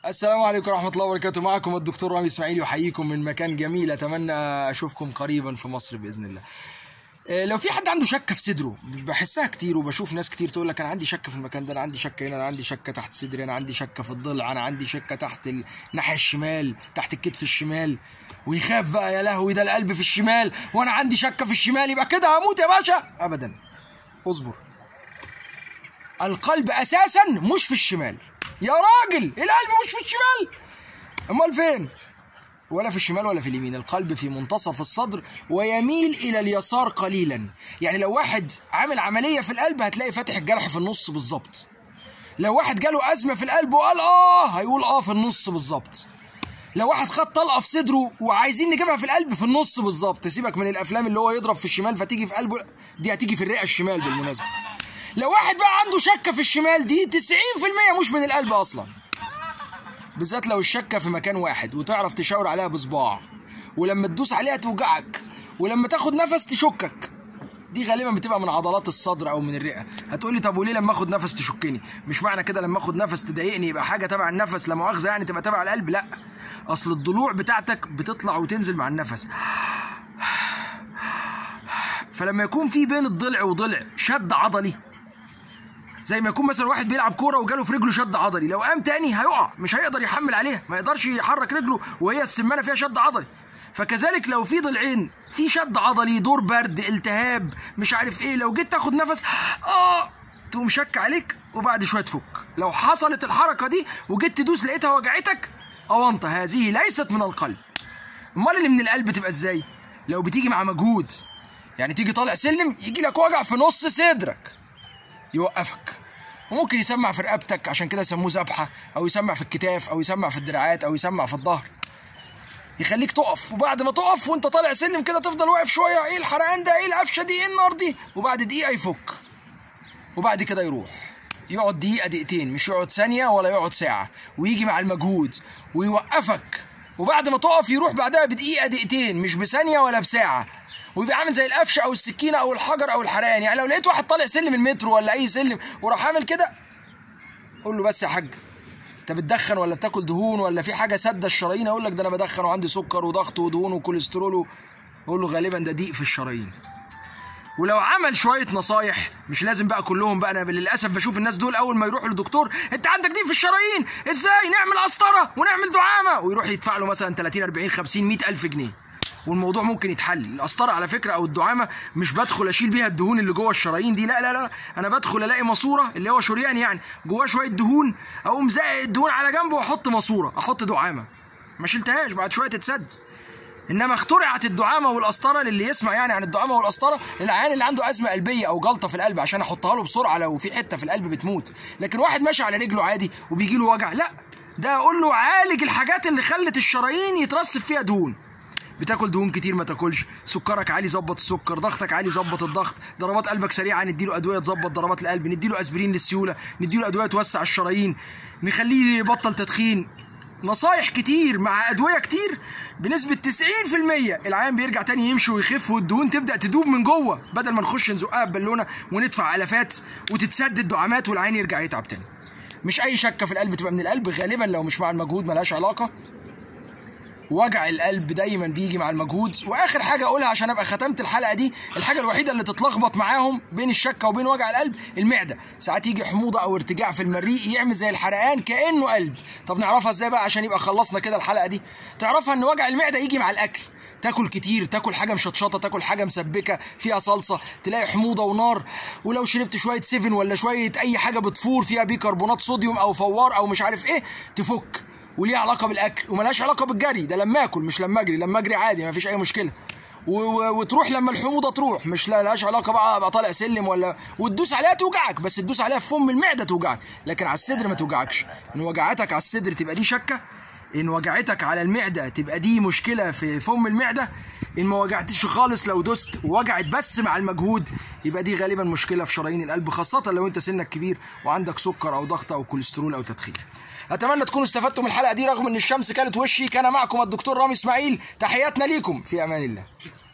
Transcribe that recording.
السلام عليكم ورحمة الله وبركاته معكم الدكتور رامي اسماعيل يحييكم من مكان جميل اتمنى اشوفكم قريبا في مصر باذن الله. آه، لو في حد عنده شكه في صدره بحسها كتير وبشوف ناس كتير تقول لك انا عندي شكه في المكان ده انا عندي شكه هنا انا عندي شكه تحت صدري انا عندي شكه في الضلع انا عندي شكه تحت الناحيه الشمال تحت الكتف الشمال ويخاف بقى يا لهوي ده القلب في الشمال وانا عندي شكه في الشمال يبقى كده هموت يا باشا ابدا اصبر القلب اساسا مش في الشمال يا راجل القلب مش في الشمال امال فين ولا في الشمال ولا في اليمين القلب في منتصف الصدر ويميل الى اليسار قليلا يعني لو واحد عامل عمليه في القلب هتلاقي فاتح الجرح في النص بالظبط لو واحد جاله ازمه في القلب وقال اه هيقول اه في النص بالظبط لو واحد خد طلقه في صدره وعايزين نجيبها في القلب في النص بالظبط سيبك من الافلام اللي هو يضرب في الشمال فتيجي في قلبه دي هتيجي في الرئه الشمال بالمناسبه لو واحد بقى عنده شكه في الشمال دي 90% مش من القلب اصلا بالذات لو الشكه في مكان واحد وتعرف تشاور عليها بصباع ولما تدوس عليها توجعك ولما تاخد نفس تشكك دي غالبا بتبقى من عضلات الصدر او من الرئه هتقولي طب وليه لما اخد نفس تشكني مش معنى كده لما اخد نفس تضايقني يبقى حاجه تبع النفس لا مؤاخذه يعني تبقى تبع القلب لا اصل الضلوع بتاعتك بتطلع وتنزل مع النفس فلما يكون في بين الضلع وضلع شد عضلي زي ما يكون مثلا واحد بيلعب كوره وجاله في رجله شد عضلي لو قام تاني هيقع مش هيقدر يحمل عليها ما يقدرش يحرك رجله وهي السمانه فيها شد عضلي فكذلك لو في ضلعين في شد عضلي دور برد التهاب مش عارف ايه لو جيت تاخد نفس اه تقوم شك عليك وبعد شويه تفك لو حصلت الحركه دي وجيت تدوس لقيتها وجعتك اونطه هذه ليست من القلب امال اللي من القلب تبقى ازاي لو بتيجي مع مجهود يعني تيجي طالع سلم يجي لك وجع في نص صدرك يوقفك وممكن يسمع في رقبتك عشان كده يسموه ذبحه او يسمع في الكتاف او يسمع في الدراعات او يسمع في الظهر يخليك تقف وبعد ما تقف وانت طالع سلم كده تفضل واقف شويه ايه الحرقان ده ايه القفشه دي ايه النار دي وبعد دقيقه يفك وبعد كده يروح يقعد دقيقه دقيقتين مش يقعد ثانيه ولا يقعد ساعه ويجي مع المجهود ويوقفك وبعد ما تقف يروح بعدها بدقيقه دقيقتين مش بثانيه ولا بساعه ويبقى عامل زي القفشه او السكينه او الحجر او الحرقان يعني لو لقيت واحد طالع سلم المترو ولا اي سلم وراح عامل كده قول له بس يا حاج انت بتدخن ولا بتاكل دهون ولا في حاجه سد الشرايين اقول لك ده انا بدخن وعندي سكر وضغط ودهون وكوليسترول اقول له غالبا ده ضيق في الشرايين ولو عمل شويه نصايح مش لازم بقى كلهم بقى انا للاسف بشوف الناس دول اول ما يروحوا للدكتور انت عندك ضيق في الشرايين ازاي نعمل قسطره ونعمل دعامه ويروح يدفع له مثلا 30 40 50 100 الف جنيه والموضوع ممكن يتحل القسطره على فكره او الدعامه مش بدخل اشيل بيها الدهون اللي جوه الشرايين دي لا لا لا انا بدخل الاقي ماسوره اللي هو شريان يعني جواه شويه دهون اقوم زائق الدهون على جنب واحط ماسوره احط دعامه ما شلتهاش بعد شويه تتسد انما اخترعت الدعامه والقسطره للي يسمع يعني عن الدعامه والقسطره للعيان اللي عنده ازمه قلبيه او جلطه في القلب عشان احطها له بسرعه لو في حته في القلب بتموت لكن واحد ماشي على رجله عادي وبيجي له وجع لا ده اقول له عالج الحاجات اللي خلت الشرايين يترسب فيها دهون بتاكل دهون كتير ما تاكلش سكرك عالي ظبط السكر ضغطك عالي ظبط الضغط ضربات قلبك سريعه نديله ادويه تظبط ضربات القلب نديله اسبرين للسيوله نديله ادويه توسع الشرايين نخليه يبطل تدخين نصايح كتير مع ادويه كتير بنسبه 90% العيان بيرجع تاني يمشي ويخف والدهون تبدا تدوب من جوه بدل ما نخش نزقها ببالونه وندفع الافات وتتسد الدعامات والعيان يرجع يتعب تاني مش اي شكه في القلب تبقى من القلب غالبا لو مش مع المجهود ملهاش علاقه وجع القلب دايما بيجي مع المجهود واخر حاجه اقولها عشان ابقى ختمت الحلقه دي الحاجه الوحيده اللي تتلخبط معاهم بين الشكه وبين وجع القلب المعده ساعات يجي حموضه او ارتجاع في المريء يعمل زي الحرقان كانه قلب طب نعرفها ازاي بقى عشان يبقى خلصنا كده الحلقه دي تعرفها ان وجع المعده يجي مع الاكل تاكل كتير تاكل حاجه مشطشطه تاكل حاجه مسبكه فيها صلصه تلاقي حموضه ونار ولو شربت شويه سيفن ولا شويه اي حاجه بتفور فيها بيكربونات صوديوم او فوار او مش عارف ايه تفك وليه علاقه بالاكل وملهاش علاقه بالجري ده لما اكل مش لما اجري لما اجري عادي ما فيش اي مشكله و- و- وتروح لما الحموضه تروح مش لا- لهاش علاقه بقى ابقى طالع سلم ولا وتدوس عليها توجعك بس تدوس عليها في فم المعده توجعك لكن على الصدر ما توجعكش ان وجعتك على الصدر تبقى دي شكه ان وجعتك على المعده تبقى دي مشكله في فم المعده ان ما وجعتش خالص لو دوست ووجعت بس مع المجهود يبقى دي غالبا مشكله في شرايين القلب خاصه لو انت سنك كبير وعندك سكر او ضغط او كوليسترول او تدخين اتمنى تكونوا استفدتوا من الحلقه دي رغم ان الشمس كانت وشي كان معكم الدكتور رامي اسماعيل تحياتنا ليكم في امان الله